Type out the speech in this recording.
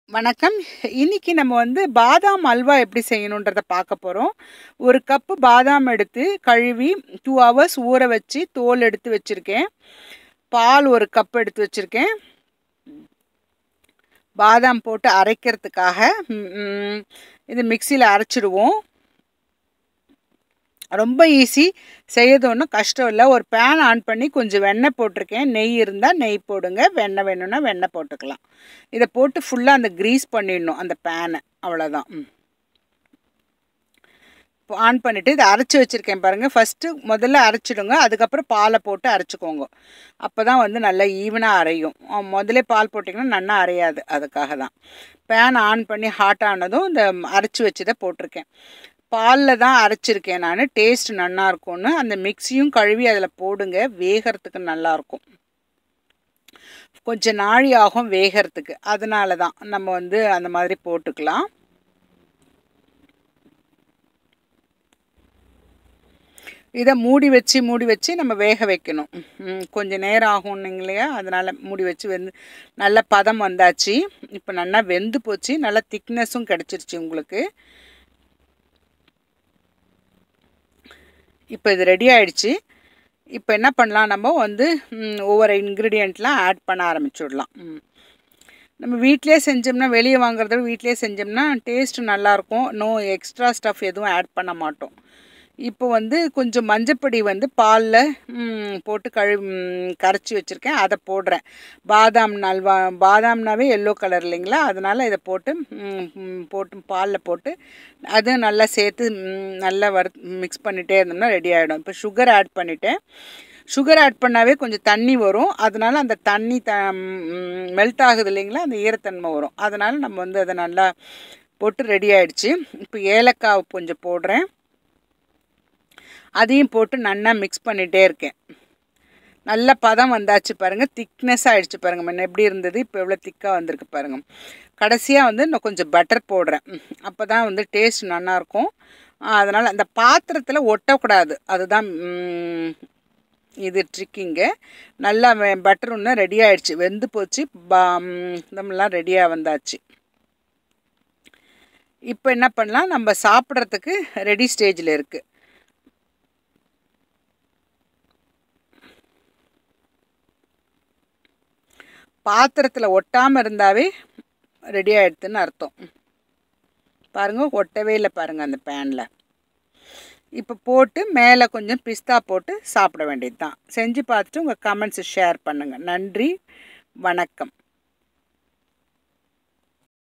வணக்கம் இன்னைக்கு நம்ம வந்து பாதாம் அல்வா எப்படி செய்யணுன்றத பார்க்க போகிறோம் ஒரு கப்பு பாதாம் எடுத்து கழுவி டூ ஹவர்ஸ் ஊற வச்சு தோல் எடுத்து வச்சுருக்கேன் பால் ஒரு கப் எடுத்து வச்சுருக்கேன் பாதாம் போட்டு அரைக்கிறதுக்காக ம், ம், இது மிக்சியில் அரைச்சிடுவோம் ரொம்ப ஈஸி செய்யறது ஒன்றும் கஷ்டம் இல்லை ஒரு பேன் ஆன் பண்ணி கொஞ்சம் வெண்ணெய் போட்டிருக்கேன் நெய் இருந்தால் நெய் போடுங்க வெண்ணெய் வேணும்னா வெண்ணெய் போட்டுக்கலாம் இதை போட்டு ஃபுல்லாக அந்த க்ரீஸ் பண்ணிடணும் அந்த பேனை அவ்வளோதான் ம் இப்போ ஆன் பண்ணிவிட்டு இதை அரைச்சி வச்சுருக்கேன் பாருங்கள் ஃபஸ்ட்டு முதல்ல அரைச்சிடுங்க அதுக்கப்புறம் பாலை போட்டு அரைச்சிக்கோங்க அப்போ தான் வந்து நல்லா ஈவனாக அரையும் ஆ, முதல்ல பால் போட்டிங்கன்னா நல்லா அரையாது அதுக்காக தான் பேன் ஆன் பண்ணி ஹாட் ஆனதும் இந்த அரைச்சி வச்சதை போட்டிருக்கேன் பாலில் தான் அரைச்சிருக்கேன் நான் டேஸ்ட் நல்லா இருக்கும்னு அந்த மிக்ஸியும் கழுவி அதில் போடுங்க வேகறதுக்கு நல்லாயிருக்கும் கொஞ்சம் நாழி ஆகும் வேகறதுக்கு அதனால தான் நம்ம வந்து அந்த மாதிரி போட்டுக்கலாம் இதை மூடி வச்சு மூடி வச்சு நம்ம வேக வைக்கணும் ம், கொஞ்சம் நேரம் ஆகும் இல்லையா அதனால் மூடி வச்சு வெந்து நல்ல பதம் வந்தாச்சு இப்போ நல்லா வெந்து போச்சு நல்லா திக்னஸும் கிடச்சிருச்சு உங்களுக்கு இப்போ இது ரெடி ஆயிடுச்சு இப்போ என்ன பண்ணலாம் நம்ம வந்து ம், ஒவ்வொரு இன்க்ரீடியண்ட்லாம் ஆட் பண்ண ஆரம்பிச்சுடலாம் ம். நம்ம வீட்டிலே செஞ்சோம்னா வெளியே வாங்குறத விட வீட்டிலே செஞ்சோம்னா டேஸ்ட்டு நல்லாயிருக்கும் நோ எக்ஸ்ட்ரா ஸ்டஃப் எதுவும் ஆட் பண்ண மாட்டோம் இப்போ வந்து கொஞ்சம் மஞ்சப்பொடி வந்து பாலில் போட்டு கழு ம், கரைச்சி வச்சுருக்கேன் அதை போடுறேன் பாதாம் நல்வா பாதாம்னாவே எல்லோ கலர் இல்லைங்களா அதனால் இதை போட்டு ம், ம், போட்டு பாலில் போட்டு அதுவும் நல்லா சேர்த்து ம், நல்லா வறு மிக்ஸ் பண்ணிகிட்டே இருந்தோம்னா ரெடி ஆகிடும் இப்போ சுகர் ஆட் பண்ணிட்டேன் சுகர் ஆட் பண்ணாவே கொஞ்சம் தண்ணி வரும் அதனால அந்த தண்ணி த மெல்ட் ஆகுது இல்லைங்களா அந்த ஈரத்தன்மை வரும் அதனால் நம்ம வந்து அதை நல்லா போட்டு ரெடி ஆயிடுச்சு இப்போ ஏலக்காய் கொஞ்சம் போடுறேன் அதையும் போட்டு நல்லா மிக்ஸ் பண்ணிகிட்டே இருக்கேன் நல்ல பதம் வந்தாச்சு பாருங்கள் திக்னஸ் ஆகிடுச்சு பாருங்கள் முன்ன எப்படி இருந்தது இப்போ எவ்வளோ திக்காக வந்திருக்கு பாருங்கள் கடைசியாக வந்து இன்னும் கொஞ்சம் பட்டர் போடுறேன் அப்போ தான் வந்து டேஸ்ட் நல்லாயிருக்கும் அதனால் அந்த பாத்திரத்தில் ஒட்டக்கூடாது அதுதான் ம், இது ட்ரிக்கிங்கு நல்லா பட்டர் இன்னும் ரெடி ஆயிடுச்சு வெந்து போச்சு பா ம், இதெல்லாம் ரெடியாக வந்தாச்சு இப்போ என்ன பண்ணலாம் நம்ம சாப்பிட்றதுக்கு ரெடி ஸ்டேஜில் இருக்குது பாத்திரத்தில் ஒட்டாமல் இருந்தாவே ரெடி ஆகிடுதுன்னு அர்த்தம் பாருங்கள் ஒட்டவே இல்லை பாருங்கள் அந்த பேனில் இப்போ போட்டு மேலே கொஞ்சம் பிஸ்தா போட்டு சாப்பிட வேண்டியது தான் செஞ்சு பார்த்துட்டு உங்கள் கமெண்ட்ஸை ஷேர் பண்ணுங்கள் நன்றி வணக்கம்